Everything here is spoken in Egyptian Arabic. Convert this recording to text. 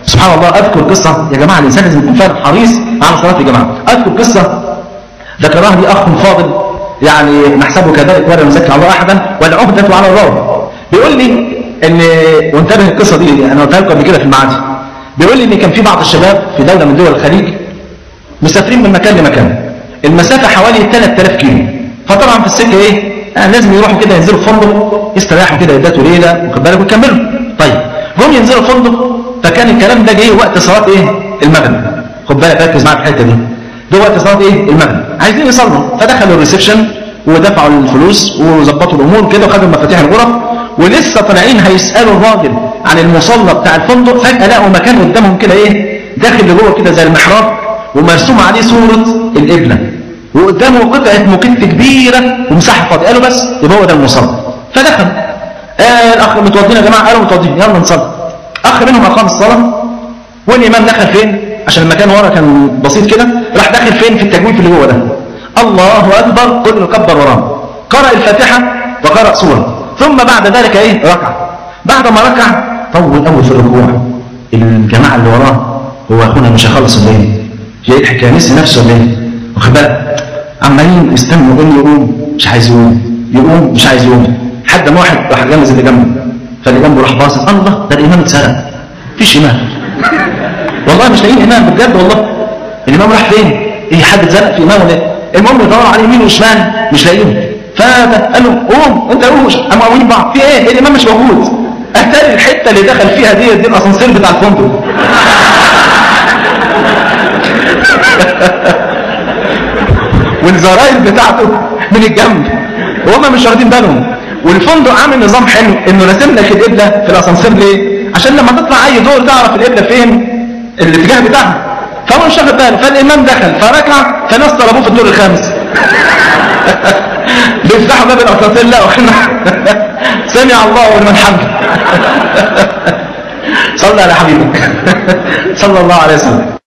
سبحان الله اذكر قصه يا جماعه الانسان لازم يكون فعلا حريص على صلاه الجماعه اذكر قصه ذكرها لي اخ فاضل يعني نحسبه كذلك ولا نزكي الله احدا والعهده على الله بيقول لي ان وانتبه القصه دي انا قلتها لكم قبل كده في المعادي بيقول لي ان كان في بعض الشباب في دوله من دول الخليج مسافرين من مكان لمكان المسافه حوالي 3000 كيلو فطبعا في السكه ايه آه لازم يروحوا كده ينزلوا في فندق يستريحوا كده يباتوا ليله واخد بالك ويكملوا طيب جم ينزلوا فندق فكان الكلام ده جه وقت صلاه ايه المغرب خد بالك ركز معايا في الحته دي ده وقت صلاه ايه المغرب عايزين يصلوا فدخلوا الريسبشن ودفعوا الفلوس وظبطوا الامور كده وخدوا مفاتيح الغرف ولسه طالعين هيسالوا الراجل عن المصلى بتاع الفندق فجاه لقوا مكان قدامهم كده ايه داخل لجوه كده زي المحراب ومرسوم عليه صوره القبله وقدامه قطعه موكيت كبيره ومساحه فاضيه قالوا بس يبقى هو ده المصلى فدخل آه الاخ متوضين يا جماعه قالوا متوضين يلا نصلي اخ منهم اقام الصلاه والامام دخل فين عشان المكان ورا كان بسيط كده راح داخل فين في التجويف اللي جوه ده الله اكبر كله كبر وراه قرأ الفاتحه وقرأ سوره ثم بعد ذلك ايه ركع بعد ما ركع طول قوي في الركوع الجماعه اللي وراه هو اخونا مش هيخلص ولا ايه جاي الحكايه نسي نفسه ولا ايه واخد بالك عمالين يستنوا يقول يقوم مش عايز يقوم يقوم مش عايز يقوم حد ما واحد راح جامز اللي جنبه فاللي جنبه راح باصص الله ده الامام اتسرق مفيش امام والله مش لاقيين امام بجد والله الامام راح فين ايه حد اتزنق في امام ولا ايه المهم يدور على يمين وشمال مش لاقيهم فقال له قوم انت قوم قاموا قاومين بعض في ايه الامام مش موجود اتاري الحته اللي دخل فيها دي دي الاسانسير بتاع الفندق والزراير بتاعته من الجنب وهم مش واخدين بالهم والفندق عامل نظام حلو انه راسم لك القبله في الاسانسير ليه عشان لما تطلع اي دور تعرف القبله فين الاتجاه بتاعها فهو مش واخد باله فالامام دخل فركع فناس طلبوه في الدور الخامس بيفتحوا باب الاسانسير لا واحنا سمع الله ولمن حمده صلى على حبيبك صلى الله عليه وسلم